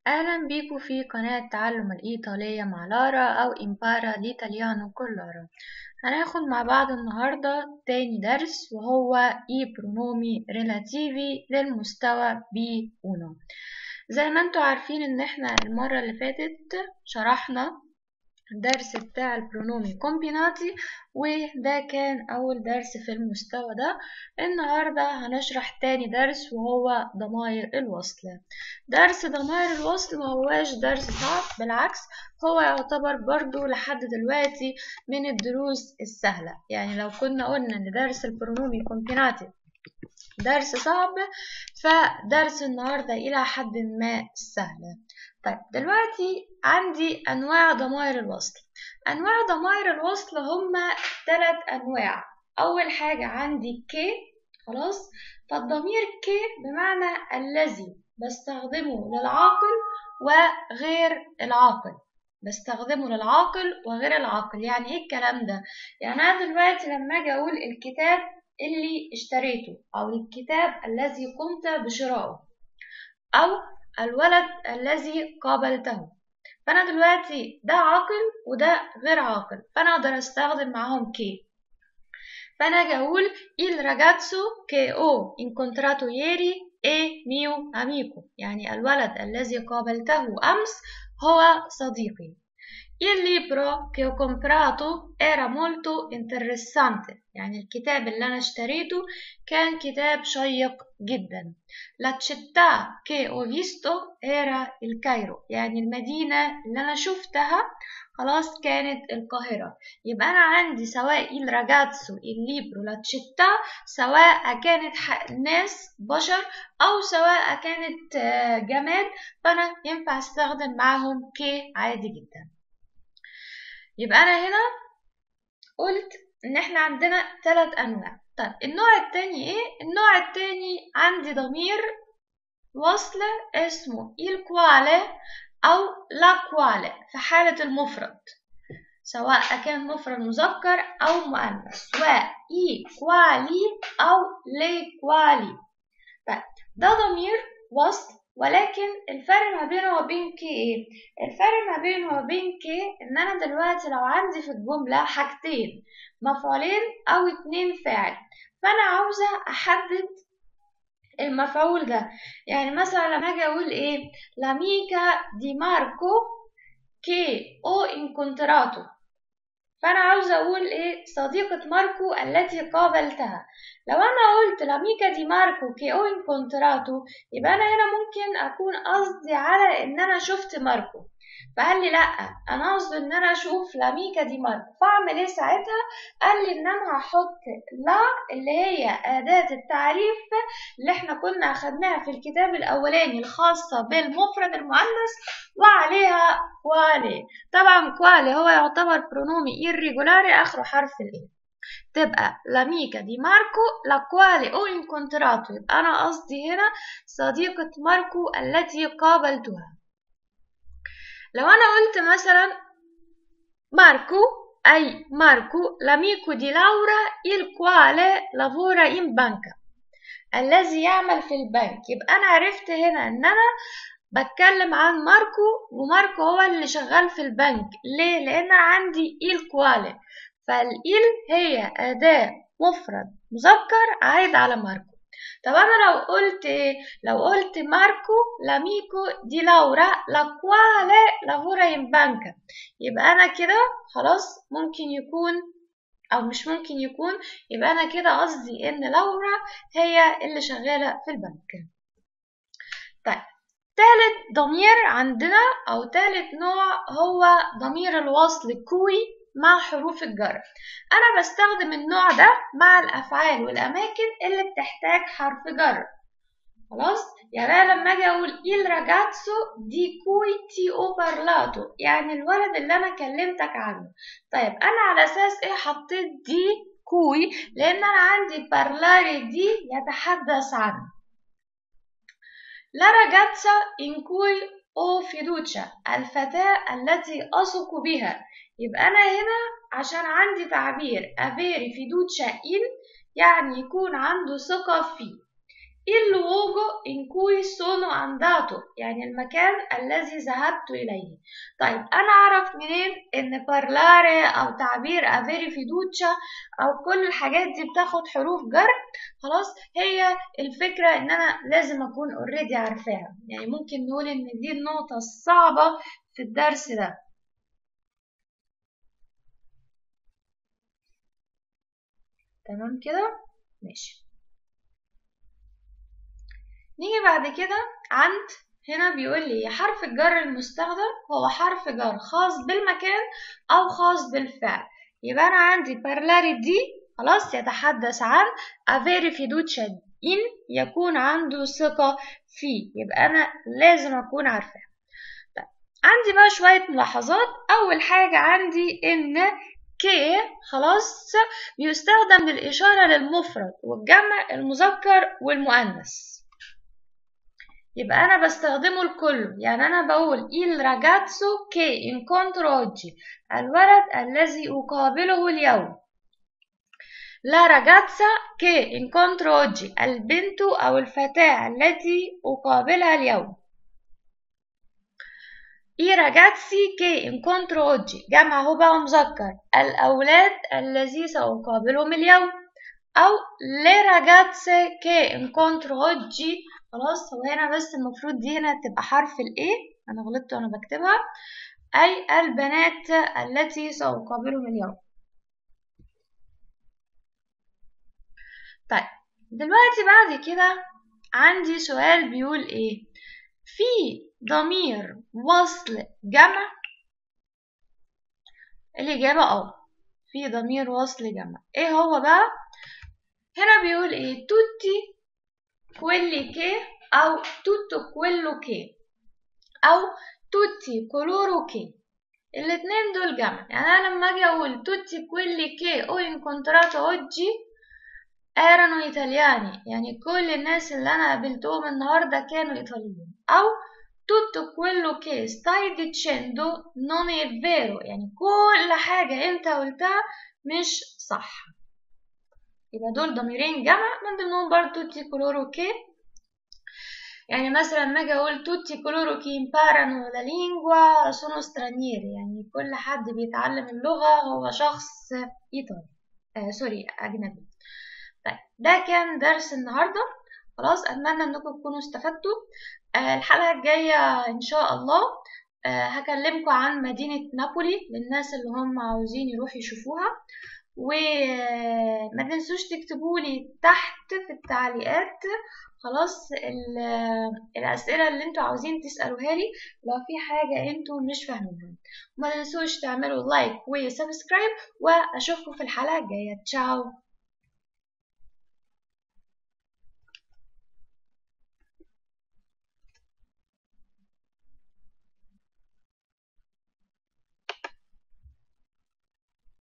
أهلا بيكم في قناة تعلم الإيطالية مع لارا أو إمبارا لإيطاليانو كل لارا هناخد مع بعض النهاردة تاني درس وهو إي برونومي ريلاتيفي للمستوى بي أونو زي ما انتوا عارفين ان احنا المرة اللي فاتت شرحنا الدرس بتاع البرونومي كومبيناتي وده كان أول درس في المستوى ده النهاردة هنشرح تاني درس وهو ضمائر الوصل درس ضمائر الوصل مهواش درس صعب بالعكس هو يعتبر برضو لحد دلوقتي من الدروس السهلة يعني لو كنا قلنا ان درس البرونومي كومبيناتي درس صعب فدرس النهاردة إلى حد ما سهل طيب دلوقتي عندي أنواع ضمائر الوصل أنواع ضمائر الوصل هما ثلاث أنواع أول حاجة عندي كي خلاص فالضمير كي بمعنى الذي بستخدمه للعاقل وغير العاقل بستخدمه للعاقل وغير العاقل يعني ايه الكلام ده يعني انا دلوقتي لما اجي اقول الكتاب اللي اشتريته او الكتاب الذي قمت بشرائه او الولد الذي قابلته فانا دلوقتي ده عاقل وده غير عاقل فانا اقدر استخدم معاهم كي فانا اجي اقول il ragazzo che ho incontrato ieri è mio amico يعني الولد الذي قابلته امس هو صديقي Il libro che ho comprato era molto interessante يعني الكتاب اللي أنا اشتريته كان كتاب شيق جدا La città che ho visto era il Cairo يعني المدينة اللي أنا شفتها خلاص كانت القاهرة يبقى أنا عندي سواء il ragazzo il libro la città سواء كانت ناس بشر أو سواء كانت جماد فأنا ينفع استخدم معاهم كي عادي جدا يبقى انا هنا قلت ان احنا عندنا ثلاث انواع طيب النوع التاني ايه النوع التاني عندي ضمير وصل اسمه il quale او la quale في حالة المفرد سواء كان مفرد مذكر او مؤنث سواء i quali او le quali طيب ده ضمير وصل ولكن الفرق ما بينه وبين كي ايه الفرق ما بينه وبين كي ان انا دلوقتي لو عندي في الجملة حاجتين مفعولين او اتنين فاعل فانا عاوزة احدد المفعول ده يعني مثلا لما اجي اقول ايه لاميكا دي ماركو كي او انكونتراتو فانا عاوزة اقول ايه صديقة ماركو التي قابلتها لو انا قلت لاميكا دي ماركو كي او انكونتراتو يبقى انا هنا ممكن اكون قصدي على ان انا شفت ماركو فقال لي لا انا قصدي ان انا اشوف لاميكا دي ماركو فاعمل ايه ساعتها قال لي ان انا هحط لا اللي هي اداة التعريف اللي احنا كنا اخدناها في الكتاب الاولاني الخاصة بالمفرد المؤنث وعليها كوالي طبعا كوالي هو يعتبر برونومي irregolare اخره حرف الايه تبقى لاميكا دي ماركو لا كوالي او انكونتراتو يبقى انا قصدي هنا صديقة ماركو التي قابلتها لو انا قلت مثلا ماركو اي ماركو l'amico di Laura il quale lavora in banca الذي يعمل في البنك يبقى انا عرفت هنا ان انا بتكلم عن ماركو وماركو هو اللي شغال في البنك ليه لان عندي il quale فالإل هي أداة مفرد مذكر عايد على ماركو طب أنا لو قلت لو قلت ماركو لاميكو دي لورا لا كوالي لافورا إن بانكا يبقى أنا كده خلاص ممكن يكون أو مش ممكن يكون يبقى أنا كده قصدي إن لورا هي اللي شغالة في البنك طيب تالت ضمير عندنا أو تالت نوع هو ضمير الوصل كوي مع حروف الجر انا بستخدم النوع ده مع الافعال والاماكن اللي بتحتاج حرف جر خلاص يعني انا لما اجي اقول il ragazzo di cui ti ho parlato يعني الولد اللي انا كلمتك عنه طيب انا على اساس ايه حطيت دي كوي لان انا عندي parlare دي يتحدث عنه la ragazza in cui ho fiducia الفتاة التي أثق بها يبقى أنا هنا عشان عندي تعبير avere fiducia in يعني يكون عنده ثقة فيه il luogo in cui sono andato يعني المكان الذي ذهبت إليه طيب أنا أعرف منين إن parlare أو تعبير avere fiducia أو كل الحاجات دي بتاخد حروف جر خلاص هي الفكرة إن أنا لازم أكون already عارفاها يعني ممكن نقول إن دي النقطة الصعبة في الدرس ده تمام كده ماشي نيجي بعد كده عند هنا بيقول لي حرف الجر المستخدم هو حرف جر خاص بالمكان أو خاص بالفعل يبقى أنا عندي parlare دي خلاص يتحدث عن avere fiducia in يكون عنده ثقة فيه يبقى أنا لازم أكون عارفاها طيب عندي بقى شوية ملاحظات أول حاجة عندي إن كي خلاص بيستخدم للإشارة للمفرد والجمع المذكر والمؤنث يبقى أنا بستخدمه لكله يعني أنا بقول il ragazzo che incontro oggi الولد الذي أقابله اليوم la ragazza che incontro oggi البنت أو الفتاة التي أقابلها اليوم i ragazzi che incontro oggi جمع هو بقى مذكر الأولاد الذي سأقابلهم اليوم أو le ragazze che incontro oggi خلاص هو هنا بس المفروض دي هنا تبقى حرف الايه انا غلطت وانا بكتبها اي البنات التي سأقابلهم اليوم طيب دلوقتي بعد كده عندي سؤال بيقول ايه في ضمير وصل جمع الإجابة اه في ضمير وصل جمع ايه هو بقى هنا بيقول ايه توتي quelli che أو tutto quello che أو tutti coloro che الاتنين دول جمع يعني أنا لما أجي أقول tutti quelli che ho incontrato oggi erano italiani يعني كل الناس اللي أنا قابلتهم النهاردة كانوا إيطاليين أو tutto quello che stai dicendo non è vero يعني كل حاجة أنت قلتها مش صح يبقى دول ضميرين جمع من ضمنهم برضه tutti coloro che يعني مثلا ما اجي اقول tutti coloro che imparano la lingua sono stranieri يعني كل حد بيتعلم اللغة هو شخص ايطالي آه سوري اجنبي طيب ده كان درس النهارده خلاص اتمنى انكم تكونوا استفدتوا آه الحلقة الجاية ان شاء الله آه هكلمكم عن مدينة نابولي للناس اللي هم عاوزين يروحوا يشوفوها وما تنسوش تكتبوا لي تحت في التعليقات خلاص الأسئلة اللي انتوا عاوزين تسألوها لي لو في حاجة انتوا مش فاهمينها وما تنسوش تعملوا لايك وسبسكرايب واشوفكم في الحلقة الجاية تشاو